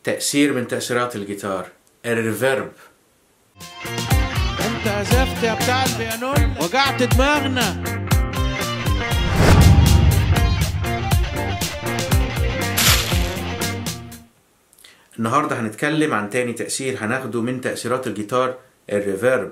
تأثير من تأثيرات الجيتار الريفيرب انت عزفت يا بتاع البيانون وجعت دماغنا النهاردة هنتكلم عن تاني تأثير هناخده من تأثيرات الجيتار الريفيرب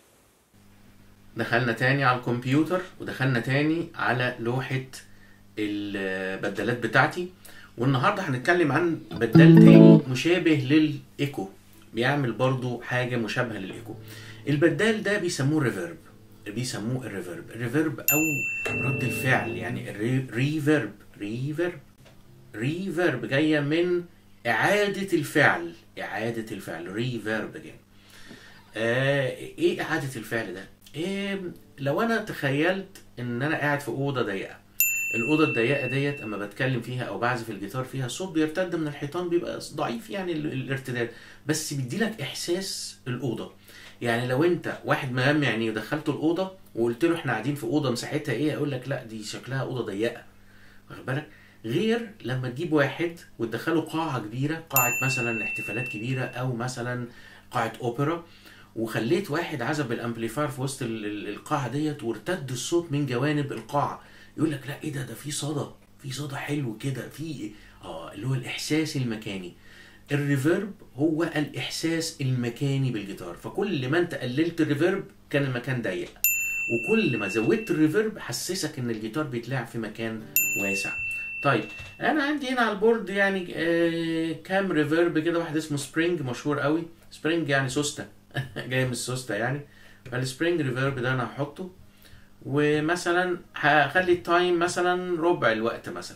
دخلنا تاني على الكمبيوتر ودخلنا تاني على لوحة البدلات بتاعتي والنهاردة هنتكلم عن بدال تاني مشابه للإيكو بيعمل برضو حاجة مشابهة للإيكو البدال ده بيسموه الريفيرب بيسموه الريفيرب الريفيرب أو رد الفعل يعني الريفيرب ريفيرب ريفيرب جاية من إعادة الفعل إعادة الفعل ريفيرب جاي آه إيه إعادة الفعل ده؟ إيه لو أنا تخيلت إن أنا قاعد في أوضة ضيقة الأوضة الضيقة ديت أما بتكلم فيها أو بعزف الجيتار فيها الصوت بيرتد من الحيطان بيبقى ضعيف يعني ال- الارتداد بس بيديلك إحساس الأوضة يعني لو أنت واحد مهم يعني ودخلته الأوضة وقلت له إحنا قاعدين في أوضة مساحتها إيه يقول لك لا دي شكلها أوضة ضيقة واخد بالك غير لما تجيب واحد وتدخله قاعة كبيرة قاعة مثلا احتفالات كبيرة أو مثلا قاعة أوبرا وخليت واحد عزف بالامبليفاير في وسط ال- ال- القاعة ديت وارتد الصوت من جوانب القاعة يقول لك لا ايه ده ده في صدى في صدى حلو كده في اه اللي هو الاحساس المكاني الريفيرب هو الاحساس المكاني بالجيتار فكل ما انت قللت الريفيرب كان المكان ضيق وكل ما زودت الريفيرب حسسك ان الجيتار بيتلعب في مكان واسع طيب انا عندي هنا على البورد يعني آه كام ريفيرب كده واحد اسمه سبرينج مشهور قوي سبرينج يعني سوسته جاي من السوسته يعني فالسبرينج ريفيرب ده انا هحطه ومثلا هخلي التايم مثلا ربع الوقت مثلا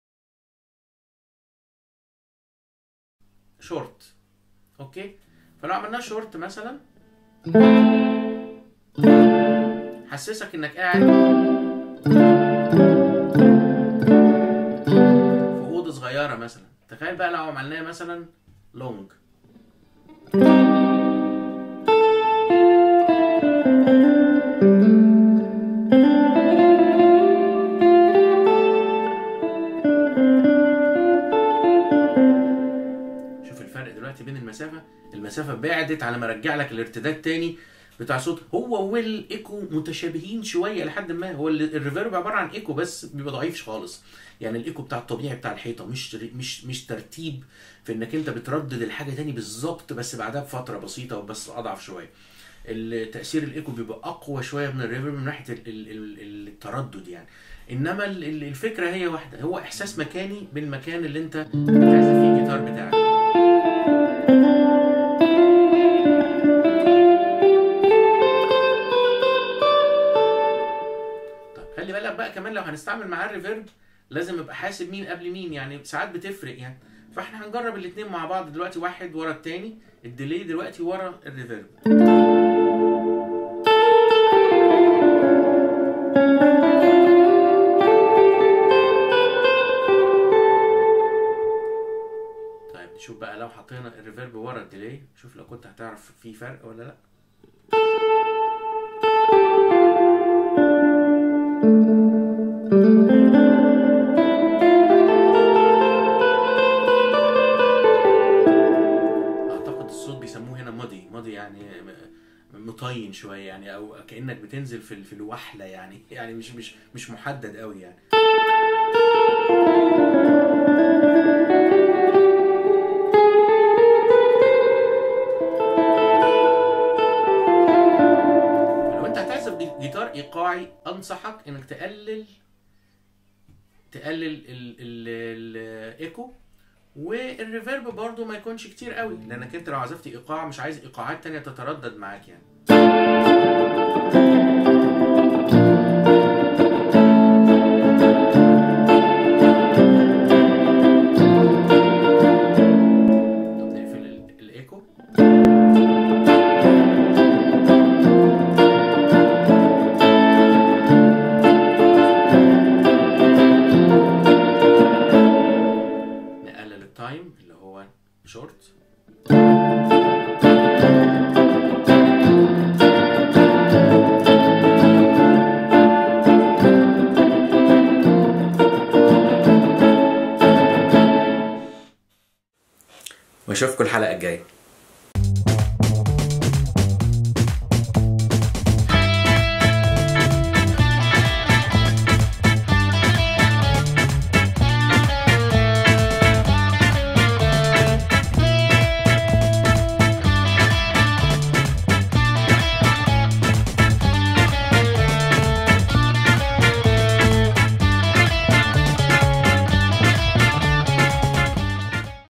شورت اوكي فلو عملناه شورت مثلا حسسك انك قاعد في اوضه صغيره مثلا تخيل بقى لو عملناه مثلا لونج شوف الفرق دلوقتي بين المسافه المسافه بعدت على ما ارجع لك الارتداد تاني بتاع صوت هو والايكو متشابهين شويه لحد ما هو ال- الريفيرب عباره عن ايكو بس بيبقى ضعيف خالص يعني الايكو بتاع الطبيعي بتاع الحيطه مش مش مش ترتيب في انك انت بتردد الحاجه تاني بالظبط بس بعدها بفتره بسيطه وبس اضعف شويه التاثير الايكو بيبقى اقوى شويه من الريفيرب من ناحيه ال- ال- ال- التردد يعني انما ال- ال- الفكره هي واحده هو احساس مكاني بالمكان اللي انت بتعزف فيه الجيتار بتاعك طب خلي بالك بقى كمان لو هنستعمل معاه الريفيرب لازم ابقى حاسب مين قبل مين يعني ساعات بتفرق يعني فاحنا هنجرب الاتنين مع بعض دلوقتي واحد ورا التاني الديلي دلوقتي ورا الريفيرب طيب نشوف بقى لو حطينا الريفيرب ورا الديلي شوف لو كنت هتعرف في فرق ولا لا اعتقد الصوت بيسموه هنا ماضي ماضي يعني م- مطين شويه يعني او كانك بتنزل في ال- في الوحله يعني يعني مش مش مش محدد قوي يعني لو انت هتعزف جيتار ايقاعي انصحك انك تقلل تقلل ال- ال- الايكو والريفيرب برضو ما يكونش كتير قوي لانك انت لو عزفت ايقاع مش عايز ايقاعات تانية تتردد معاك يعني طب نقفل ال- الايكو نقلل التايم اللي هو شورت واشوفكم الحلقه الجايه